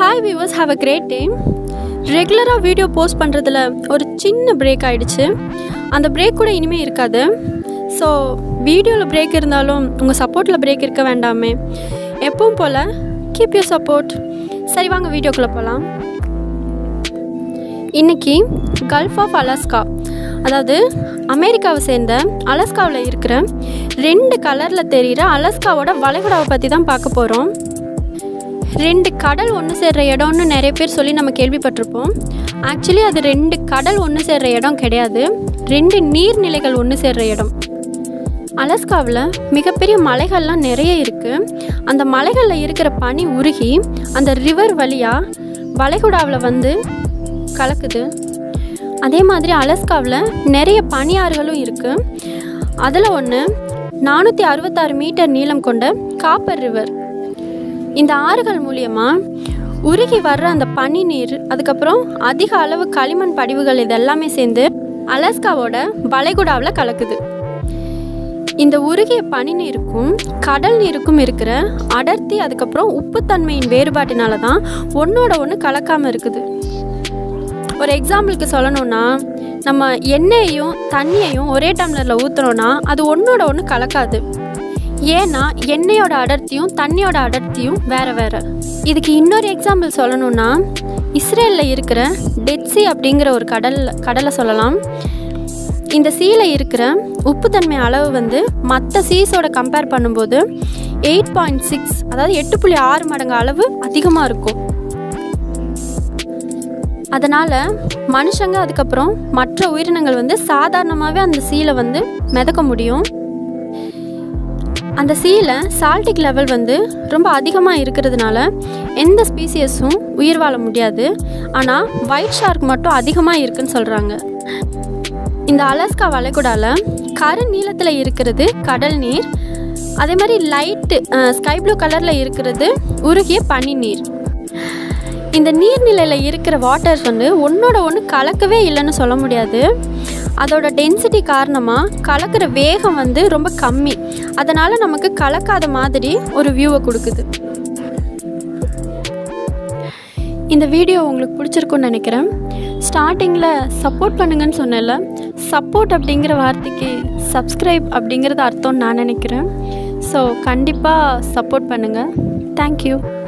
hi viewers have a great day ரெகுலராக video post பண்ணுறதுல ஒரு சின்ன பிரேக் ஆயிடுச்சு அந்த பிரேக் கூட இனிமேல் இருக்காது ஸோ வீடியோவில் பிரேக் இருந்தாலும் உங்கள் சப்போர்ட்டில் பிரேக் இருக்க வேண்டாமே எப்பவும் போல் கீப் யூ சப்போர்ட் சரி வாங்க வீடியோக்குள்ளே போகலாம் இன்னைக்கு கல்ஃப் ஆஃப் அலாஸ்கா அதாவது அமெரிக்காவை சேர்ந்த அலாஸ்காவில் இருக்கிற ரெண்டு கலரில் தெரிகிற அலாஸ்காவோட வளைகுடாவை பற்றி தான் பார்க்க போகிறோம் ரெண்டு கடல் ஒன்று சேர்ற இடம்னு நிறைய பேர் சொல்லி நம்ம கேள்விப்பட்டிருப்போம் ஆக்சுவலி அது ரெண்டு கடல் ஒன்று சேர்ற இடம் கிடையாது ரெண்டு நீர்நிலைகள் ஒன்று சேர்ற இடம் அலாஸ்காவில் மிகப்பெரிய மலைகள்லாம் நிறைய இருக்குது அந்த மலைகளில் இருக்கிற பனி உருகி அந்த ரிவர் வழியாக வளைகுடாவில் வந்து கலக்குது அதே மாதிரி அலாஸ்காவில் நிறைய பனியாறுகளும் இருக்குது அதில் ஒன்று நானூற்றி அறுபத்தாறு மீட்டர் நீளம் கொண்ட காப்பர் ரிவர் இந்த ஆறுகள் மூலியமாக உருகி வர்ற அந்த பனி நீர் அதுக்கப்புறம் அதிக அளவு களிமண் படிவுகள் இது எல்லாமே சேர்ந்து அலாஸ்காவோட வளைகுடாவில் கலக்குது இந்த உருகிய பனி நீருக்கும் கடல் நீருக்கும் இருக்கிற அடர்த்தி அதுக்கப்புறம் உப்புத்தன்மையின் வேறுபாட்டினால தான் ஒன்றோட ஒன்று கலக்காமல் இருக்குது ஒரு எக்ஸாம்பிளுக்கு சொல்லணும்னா நம்ம எண்ணெயையும் தண்ணியையும் ஒரே டம்ளரில் ஊற்றுனோன்னா அது ஒன்றோட ஒன்று கலக்காது ஏன்னா எண்ணெயோட அடர்த்தியும் தண்ணியோட அடர்த்தியும் வேறு வேறு இதுக்கு இன்னொரு எக்ஸாம்பிள் சொல்லணும்னா இஸ்ரேலில் இருக்கிற டெட்சி அப்படிங்கிற ஒரு கடல் கடலை சொல்லலாம் இந்த சீல இருக்கிற உப்புத்தன்மை அளவு வந்து மற்ற சீஸோட கம்பேர் பண்ணும்போது எயிட் பாயிண்ட் சிக்ஸ் அதாவது எட்டு புள்ளி ஆறு மடங்கு அளவு அதிகமாக இருக்கும் அதனால் மனுஷங்க அதுக்கப்புறம் மற்ற உயிரினங்கள் வந்து சாதாரணமாகவே அந்த சீலை வந்து மிதக்க முடியும் அந்த சீல சால்டிக் லெவல் வந்து ரொம்ப அதிகமாக இருக்கிறதுனால எந்த ஸ்பீசியஸும் உயிர் வாழ முடியாது ஆனால் ஒயிட் ஷார்க் மட்டும் அதிகமாக இருக்குன்னு சொல்கிறாங்க இந்த அலாஸ்கா வளைகுடால கரு நீளத்தில் இருக்கிறது கடல் நீர் அதே மாதிரி லைட்டு ஸ்கை ப்ளூ கலரில் இருக்கிறது உருகிய பனி நீர் இந்த நீர்நிலையில் இருக்கிற வாட்டர்ஸ் வந்து ஒன்றோட ஒன்று கலக்கவே இல்லைன்னு சொல்ல முடியாது அதோட டென்சிட்டி காரணமாக கலக்கிற வேகம் வந்து ரொம்ப கம்மி அதனால் நமக்கு கலக்காத மாதிரி ஒரு வியூவை கொடுக்குது இந்த வீடியோ உங்களுக்கு பிடிச்சிருக்குன்னு நினைக்கிறேன் ஸ்டார்டிங்கில் சப்போர்ட் பண்ணுங்கன்னு சொன்னேன்ல சப்போர்ட் அப்படிங்கிற வார்த்தைக்கு சப்ஸ்கிரைப் அப்படிங்கிறது அர்த்தம்னு நான் நினைக்கிறேன் ஸோ கண்டிப்பாக சப்போர்ட் பண்ணுங்கள் தேங்க்யூ